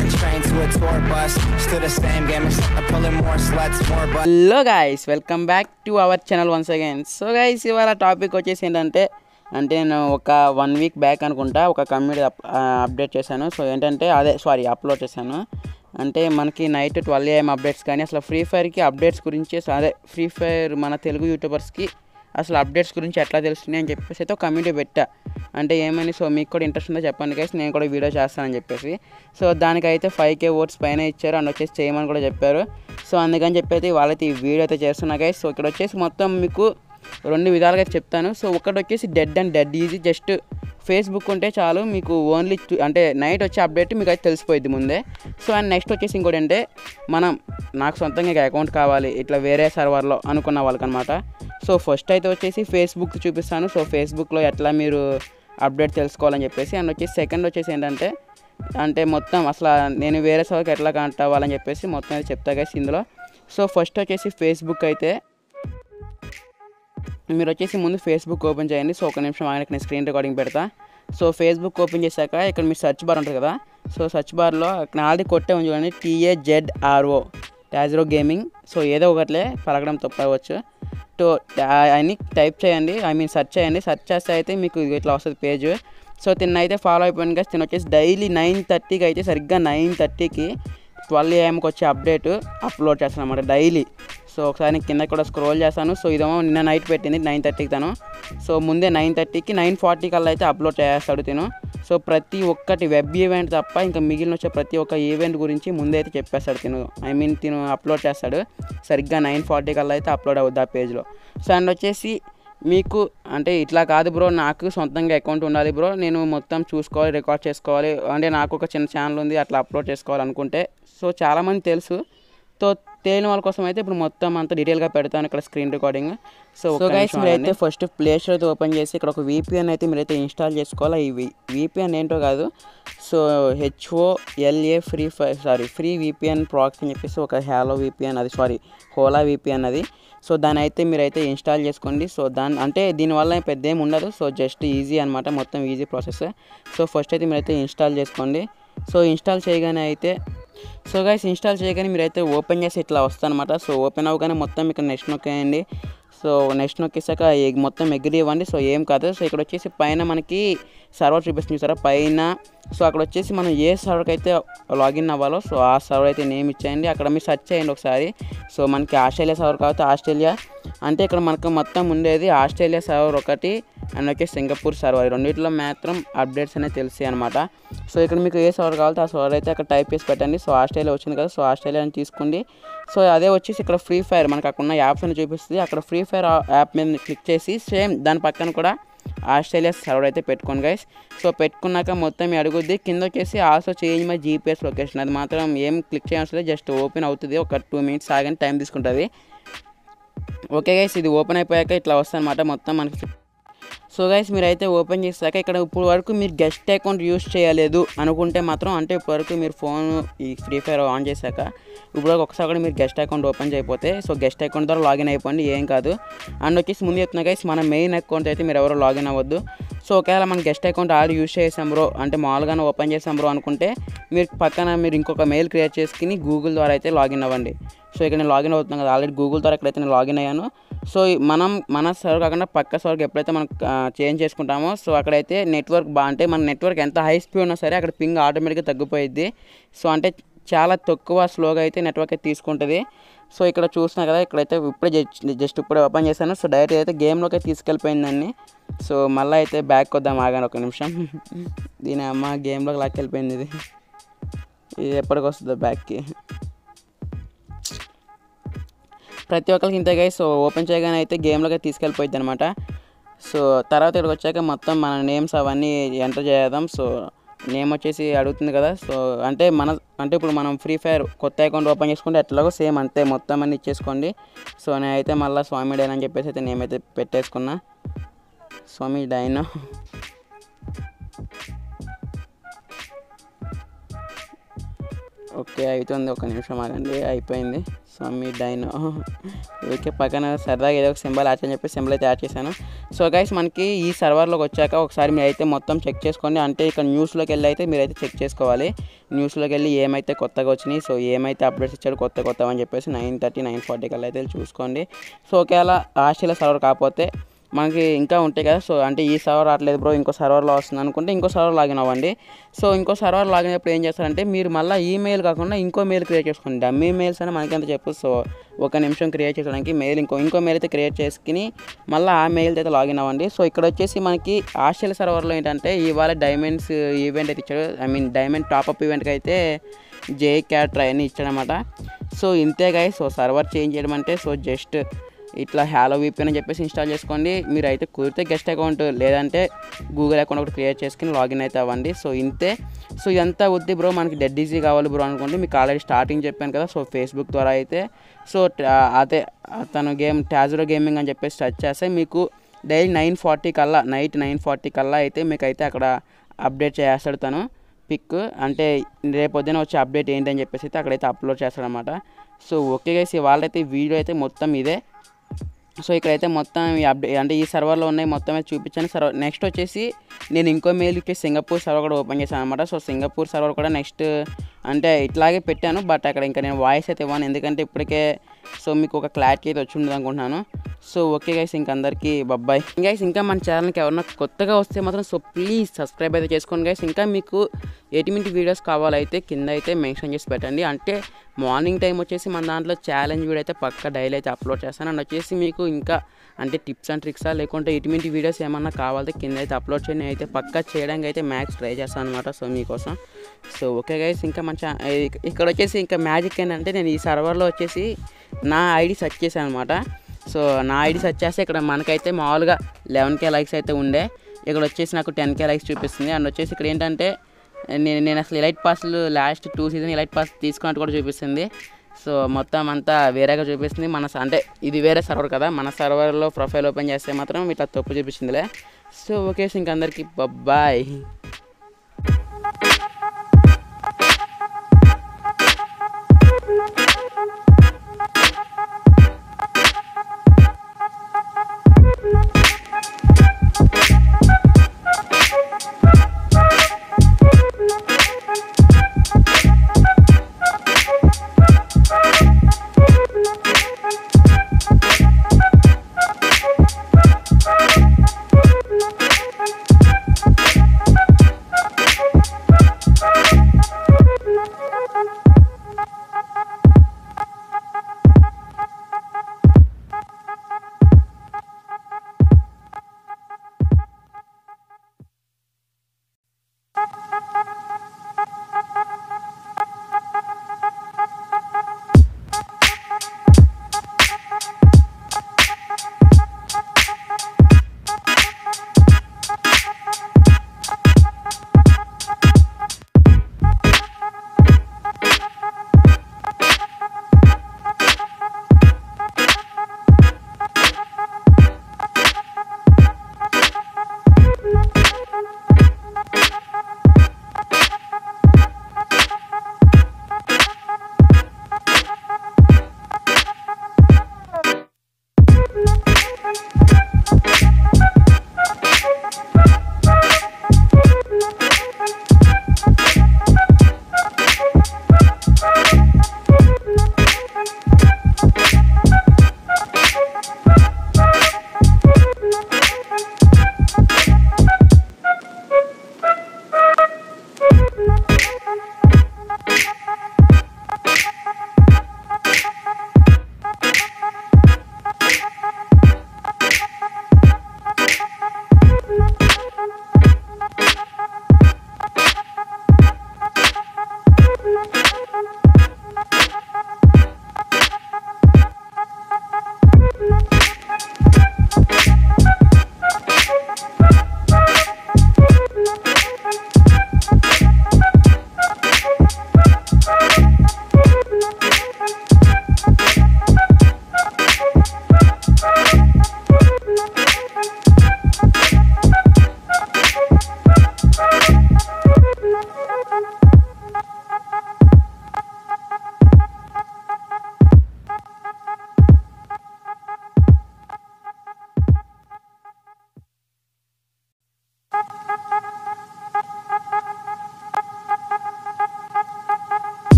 Sparks train to a tour bus. Still the same game, except I'm pulling more sluts, more butts. Hello guys welcome back to our channel once again so guys ఇవాళ topic వచ్చేసి ఏంటంటే అంటే నేను ఒక one week back అనుకుంటా ఒక community update చేశాను so ఏంటంటే అదే సారీ అప్లోడ్ చేశాను అంటే మనకి నైట్ ట్వెల్వ్ ఏఎం అప్డేట్స్ కానీ అసలు ఫ్రీ ఫైర్కి అప్డేట్స్ గురించి అసలు అదే ఫ్రీ ఫైర్ మన తెలుగు యూట్యూబర్స్కి అసలు అప్డేట్స్ గురించి ఎట్లా తెలుస్తున్నాయి అని చెప్పేసి అయితే ఒక కమ్యూనిటీ పెట్టా అంటే ఏమని సో మీకు కూడా ఇంట్రెస్ట్ ఉందో చెప్పండి గైస్ నేను కూడా వీడియో చేస్తానని చెప్పేసి సో దానికైతే ఫైవ్ కే ఓట్స్ పైన ఇచ్చారు అండ్ వచ్చేసి చేయమని కూడా చెప్పారు సో అందుకని చెప్పేసి వాళ్ళైతే ఈ వీడియో అయితే చేస్తున్నా గైస్ సో ఇక్కడ వచ్చేసి మొత్తం మీకు రెండు విధాలుగా అయితే చెప్తాను సో ఒకటి వచ్చేసి dead and dead easy just Facebook ఉంటే చాలు మీకు ఓన్లీ అంటే నైట్ వచ్చే అప్డేట్ మీకు అయితే తెలిసిపోయింది ముందే సో అండ్ నెక్స్ట్ వచ్చేసి ఇంకోటి అంటే మనం నాకు సొంతంగా ఇక అకౌంట్ కావాలి ఇట్లా వేరే సర్వర్లో అనుకున్న వాళ్ళకనమాట సో ఫస్ట్ అయితే వచ్చేసి ఫేస్బుక్ చూపిస్తాను సో ఫేస్బుక్లో ఎట్లా మీరు అప్డేట్ తెలుసుకోవాలని చెప్పేసి అండ్ వచ్చేసి సెకండ్ వచ్చేసి ఏంటంటే అంటే మొత్తం అసలు నేను వేరే సర్వర్కి ఎట్లా కనెక్ట్ అవ్వాలని చెప్పేసి మొత్తం అయితే చెప్తా గైస్ ఇందులో సో ఫస్ట్ వచ్చేసి ఫేస్బుక్ అయితే మీరు వచ్చేసి ముందు ఫేస్బుక్ ఓపెన్ చేయండి సో ఒక నిమిషం ఆయనకి నేను స్క్రీన్ రికార్డింగ్ పెడతా సో ఫేస్బుక్ ఓపెన్ చేశాక ఇక్కడ మీ సెర్చ్ బార్ ఉంటుంది కదా సో సెర్చ్ బార్లో నేను ఆల్రెడీ కొట్టే ఉంది చూడండి టీఏజెడ్ఆర్ఓ టాజ్రో గేమింగ్ సో ఏదో ఒకట్లే పలకడం తప్పవచ్చు తో అని టైప్ చేయండి ఐ మీన్ సెర్చ్ చేయండి సెర్చ్ చేస్తే అయితే మీకు ఇట్లా వస్తుంది పేజ్ సో తిన్న అయితే ఫాలో అయిపోయింది కదా తిన వచ్చేసి డైలీ నైన్ థర్టీకి అయితే సరిగ్గా నైన్ థర్టీకి ట్వెల్వ్ ఏఎంకి వచ్చే అప్డేట్ అప్లోడ్ చేస్తాను అనమాట డైలీ సో ఒకసారి నేను కింద కూడా స్క్రోల్ చేస్తాను సో ఇదేమో నిన్న నైట్ పెట్టింది నైన్ థర్టీకి తను సో ముందే నైన్ థర్టీకి నైన్ ఫార్టీ కల్లా అయితే అప్లోడ్ చేస్తాడు తిను సో ప్రతి ఒక్కటి వెబ్ ఈవెంట్ తప్ప ఇంకా మిగిలిన వచ్చే ప్రతి ఒక్క ఈవెంట్ గురించి ముందే అయితే చెప్పేస్తాడు తిను ఐ మీన్ తిను అప్లోడ్ చేస్తాడు సరిగ్గా నైన్ ఫార్టీ కల్లా అయితే అప్లోడ్ అవుద్ది ఆ పేజ్లో సో అండ్ వచ్చేసి మీకు అంటే ఇట్లా కాదు బ్రో నాకు సొంతంగా అకౌంట్ ఉండాలి బ్రో నేను మొత్తం చూసుకోవాలి రికార్డ్ చేసుకోవాలి అంటే నాకు ఒక చిన్న ఛానల్ ఉంది అట్లా అప్లోడ్ చేసుకోవాలి అనుకుంటే సో చాలామంది తెలుసు సో తెలియని వాళ్ళ కోసం అయితే ఇప్పుడు మొత్తం అంతా డీటెయిల్గా పెడతాను ఇక్కడ screen recording so so guys మీరైతే ఫస్ట్ ప్లే స్టోర్ అయితే ఓపెన్ చేసి ఇక్కడ ఒక వీపీఎన్ అయితే మీరైతే ఇన్స్టాల్ చేసుకోవాలి ఈ వీపీఎన్ ఏంటో కాదు సో హెచ్ఓ ఎల్ఏ ఫ్రీ ఫై సారీ ఫ్రీ వీపీఎన్ ప్రాక్స్ అని చెప్పేసి ఒక హ్యాలో వీపీఎన్ అది సారీ హోలా వీపీఎన్ అది సో దాని అయితే మీరైతే ఇన్స్టాల్ చేసుకోండి సో దాని అంటే దీనివల్ల పెద్ద ఏమి ఉండదు సో జస్ట్ ఈజీ అనమాట మొత్తం ఈజీ ప్రాసెస్ సో ఫస్ట్ అయితే మీరైతే ఇన్స్టాల్ చేసుకోండి సో ఇన్స్టాల్ చేయగానే అయితే సో గైస్ ఇన్స్టాల్ చేయగానే మీరైతే ఓపెన్ చేసి ఇట్లా వస్తానమాట సో ఓపెన్ అవ్వగానే మొత్తం ఇక్కడ నెక్స్ట్ నొక్కేయండి సో నెక్స్ట్ నొక్కేసాక ఎగ్ మొత్తం ఎగ్రీ ఇవ్వండి సో ఏం కాదు సో ఇక్కడ వచ్చేసి పైన మనకి సర్వర్ చూపిస్తుంది చూసారా పైన సో అక్కడ వచ్చేసి మనం ఏ సర్వర్కి అయితే లాగిన్ అవ్వాలో సో ఆ సర్వర్ అయితే నేమ్ ఇచ్చేయండి అక్కడ మీరు సెర్చ్ చేయండి ఒకసారి సో మనకి ఆస్ట్రేలియా సర్వర్ కాబట్టి ఆస్ట్రేలియా అంటే ఇక్కడ మనకు మొత్తం ఉండేది ఆస్ట్రేలియా సర్వర్ ఒకటి అండ్ వచ్చేసి సింగపూర్ సర్వర్ రెండింటిలో మాత్రం అప్డేట్స్ అనేవి తెలిసాయి అనమాట సో ఇక్కడ మీకు ఏ సర్వర్ కావాలో ఆ సర్వర్ అయితే అక్కడ టైప్ చేసి పెట్టండి సో ఆస్ట్రేలియా వచ్చింది కదా సో ఆస్ట్రేలియా అని తీసుకోండి సో అదే వచ్చేసి ఇక్కడ ఫ్రీ ఫైర్ మనకు అక్కడ ఉన్న యాప్స్ అని చూపిస్తుంది అక్కడ ఫ్రీ ఫైర్ యాప్ మీద క్లిక్ చేసి సేమ్ దాని పక్కన కూడా ఆస్ట్రేలియా సర్వర్ అయితే పెట్టుకోండి గైస్ సో పెట్టుకున్నాక మొత్తం మీ అడుగుద్ది కింద వచ్చేసి also change my GPS location అది మాత్రం ఏం క్లిక్ చేయాల్సి జస్ట్ ఓపెన్ అవుతుంది ఒక టూ మినిట్స్ ఆగని టైం తీసుకుంటుంది ఓకే గైస్ ఇది ఓపెన్ అయిపోయాక ఇట్లా వస్తుంది అనమాట మొత్తం మనకి సో గైస్ మీరైతే ఓపెన్ చేశాక ఇక్కడ ఇప్పుడు వరకు మీరు గెస్ట్ అకౌంట్ యూస్ చేయలేదు అనుకుంటే మాత్రం అంటే ఇప్పుడు వరకు మీరు ఫోన్ ఈ ఫ్రీ ఫైర్ ఆన్ చేశాక ఇప్పుడు ఒకసారి కూడా మీరు గెస్ట్ అకౌంట్ ఓపెన్ చేయకపోతే సో గెస్ట్ అకౌంట్ ద్వారా లాగిన్ అయిపోండి ఏం కాదు అండ్ వచ్చేసి ముందు చెప్తున్నా గైస్ మన మెయిన్ అకౌంట్ అయితే మీరు ఎవరు లాగిన్ అవ్వద్దు సో ఒకవేళ మన గెస్ట్ అకౌంట్ ఆల్రెడీ యూస్ చేసాం బ్రో అంటే మామూలుగానే ఓపెన్ చేసాం బ్రో అనుకుంటే మీరు పక్కన మీరు ఇంకొక మెయిల్ క్రియేట్ చేసుకుని గూగుల్ ద్వారా అయితే లాగిన్ అవ్వండి సో ఇక్కడ నేను లాగిన్ అవుతున్నాను కదా ఆల్రెడీ గూగుల్ ద్వారా ఎక్కడైతే నేను లాగిన్ అయ్యాను సో మనం మన సర్వర్ కాకుండా పక్క సర్వర్కి ఎప్పుడైతే మనం చేంజ్ చేసుకుంటామో సో అక్కడైతే నెట్వర్క్ బా అంటే మన నెట్వర్క్ ఎంత హై స్పీడ్ ఉన్నా సరే అక్కడ పింగ్ ఆటోమేటిక్గా తగ్గిపోయిద్ది సో అంటే చాలా తక్కువ స్లోగా అయితే నెట్వర్క్ అయితే తీసుకుంటుంది సో ఇక్కడ చూస్తున్నా కదా ఇక్కడైతే ఇప్పుడే జస్ట్ ఇప్పుడే ఓపెన్ చేశాను సో డైరెక్ట్ అయితే గేమ్లోకి తీసుకెళ్ళిపోయిందండి సో మళ్ళీ అయితే బ్యాక్ వద్దాం ఆగాను ఒక నిమిషం దీని అమ్మ గేమ్లోకి లాక్కెళ్ళిపోయింది ఇది ఇది ఎప్పటికి వస్తుందో బ్యాక్కి ప్రతి ఒక్కరికి ఇంతగా సో ఓపెన్ చేయగానే అయితే గేమ్లోకి తీసుకెళ్ళిపోయింది అనమాట సో తర్వాత ఇక్కడికి వచ్చాక మొత్తం మన నేమ్స్ అవన్నీ ఎంటర్ చేద్దాం సో నేమ్ వచ్చేసి అడుగుతుంది కదా సో అంటే మన అంటే ఇప్పుడు మనం ఫ్రీ ఫైర్ కొత్త అకౌంట్ ఓపెన్ చేసుకుంటే ఎట్లాగో సేమ్ అంతే మొత్తం అన్ని ఇచ్చేసుకోండి సో నేనైతే మళ్ళీ స్వామి డైన్ అని చెప్పేసి అయితే నేమైతే పెట్టేసుకున్నా స్వామి డైన్ ఓకే అవుతుంది ఒక నిమిషం ఆగండి అయిపోయింది స్వామి డైనో ఓకే పక్కన సరదాగా ఏదో ఒక సింబల్ యాడ్ అని చెప్పి సింబల్ అయితే యాడ్ చేశాను సో గైస్ మనకి ఈ సర్వర్లోకి వచ్చాక ఒకసారి మీరు అయితే మొత్తం చెక్ చేసుకోండి అంటే ఇక్కడ న్యూస్లోకి వెళ్ళి అయితే మీరైతే చెక్ చేసుకోవాలి న్యూస్లోకి వెళ్ళి ఏమైతే కొత్తగా వచ్చినాయి సో ఏమైతే అప్డేట్స్ ఇచ్చాడు కొత్త కొత్త అని చెప్పేసి నైన్ థర్టీ నైన్ ఫార్టీ కల్లా అయితే చూసుకోండి సో ఒకవేళ ఆస్ట్రేలియా సర్వర్ కాకపోతే మనకి ఇంకా ఉంటాయి కదా సో అంటే ఈ సర్వర్ రావట్లేదు బ్రో ఇంకో సర్వర్లో వస్తుంది అనుకుంటే ఇంకో సర్వర్ లాగిన్ అవ్వండి సో ఇంకో సర్వర్ లాగిన్ అయినప్పుడు ఏం చేస్తారంటే మీరు మళ్ళీ ఈమెయిల్ కాకుండా ఇంకో మెయిల్ క్రియేట్ చేసుకోండి డమ్మీ మెయిల్స్ అని మనకి ఎంత చెప్పు సో ఒక నిమిషం క్రియేట్ చేయడానికి మెయిల్ ఇంకో ఇంకో మెయిల్ అయితే క్రియేట్ చేసుకుని మళ్ళీ ఆ మెయిల్ అయితే లాగిన్ అవ్వండి సో ఇక్కడ వచ్చేసి మనకి ఆస్ట్రేలియా సర్వర్లో ఏంటంటే ఇవాళ డైమండ్స్ ఈవెంట్ అయితే ఇచ్చాడు ఐ మీన్ డైమండ్ టాప్అప్ ఈవెంట్కి అయితే జే క్యాట్ ట్రై అని ఇచ్చాడనమాట సో ఇంతే గాయ సో సర్వర్ చేంజ్ చేయడం అంటే సో జస్ట్ ఇట్లా హ్యాలో వీపీఎన్ అని చెప్పేసి ఇన్స్టాల్ చేసుకోండి మీరు అయితే కుదిరితే గెస్ట్ అకౌంట్ లేదంటే గూగుల్ అకౌంట్ ఒకటి క్రియేట్ చేసుకుని లాగిన్ అయితే అవ్వండి సో ఇంతే సో ఇదంతా వద్దు బ్రో మనకి డెడ్ ఈజీ కావాలి బ్రో అనుకోండి మీకు ఆల్రెడీ స్టార్టింగ్ చెప్పాను కదా సో ఫేస్బుక్ ద్వారా అయితే సో అదే తను గేమ్ ట్యాజరో గేమింగ్ అని చెప్పేసి సెర్చ్ చేస్తే మీకు డైలీ నైన్ ఫార్టీ కల్లా నైట్ నైన్ ఫార్టీ కల్లా అయితే మీకు అయితే అక్కడ అప్డేట్ చేస్తాడు తను పిక్ అంటే రేపు పొద్దున వచ్చే అప్డేట్ ఏంటని చెప్పేసి అయితే అక్కడైతే అప్లోడ్ చేస్తాడనమాట సో ఓకే గైస్ వాళ్ళైతే వీడియో అయితే మొత్తం ఇదే సో ఇక్కడైతే మొత్తం ఈ అప్డేట్ అంటే ఈ సర్వర్లో ఉన్నాయి మొత్తం అయితే చూపించాను సర్వర్ నెక్స్ట్ వచ్చేసి నేను ఇంకో మెయిల్కి సింగపూర్ సర్వర్ కూడా ఓపెన్ చేశాను అనమాట సో సింగపూర్ సర్వర్ కూడా నెక్స్ట్ అంటే ఇట్లాగే పెట్టాను బట్ అక్కడ ఇంకా నేను వాయిస్ అయితే ఇవ్వను ఎందుకంటే ఇప్పటికే సో మీకు ఒక క్లారిటీ అయితే వచ్చి ఉండదు అనుకుంటున్నాను సో ఓకే గైస్ ఇంక అందరికీ బబ్బాయ్ గైస్ ఇంకా మన ఛానల్కి ఎవరన్నా కొత్తగా వస్తే మాత్రం సో ప్లీజ్ సబ్స్క్రైబ్ అయితే చేసుకోండి గైస్ ఇంకా మీకు ఎటువంటి వీడియోస్ కావాలైతే కింద అయితే మెన్షన్ చేసి పెట్టండి అంటే మార్నింగ్ టైం వచ్చేసి మన దాంట్లో ఛాలెంజ్ వీడియో అయితే పక్క డైలీ అయితే అప్లోడ్ చేస్తాను అండ్ వచ్చేసి మీకు ఇంకా అంటే టిప్స్ అండ్ ట్రిక్సా లేకుంటే ఎటువంటి వీడియోస్ ఏమన్నా కావాలంటే కింద అయితే అప్లోడ్ చేయండి అయితే పక్కా చేయడానికి అయితే మ్యాక్స్ ట్రై చేస్తాను అనమాట సో మీకోసం సో ఓకే గైస్ ఇంకా మన ఛా- ఇక్కడ వచ్చేసి ఇంకా మ్యాజిక్ ఏంటంటే నేను ఈ సర్వర్లో వచ్చేసి నా ఐడి సెర్చ్ చేశాను అనమాట సో నా ఐడి సెర్చ్ చేస్తే ఇక్కడ మనకైతే మామూలుగా లెవెన్ కే లైక్స్ అయితే ఉండే ఇక్కడ వచ్చేసి నాకు టెన్ కే లైక్స్ చూపిస్తుంది అండ్ వచ్చేసి ఇక్కడ ఏంటంటే నేను నేను అసలు ఎలైట్ పాస్లు last two season elite pass తీసుకున్నట్టు కూడా చూపిస్తుంది సో మొత్తం అంతా వేరేగా చూపిస్తుంది మన స- అంటే ఇది వేరే సర్వర్ కదా మన సర్వర్లో ప్రొఫైల్ ఓపెన్ చేస్తే మాత్రం ఇట్లా తప్పు చూపిస్తుందిలే సో ఓకే ఇంక అందరికీ బాయ్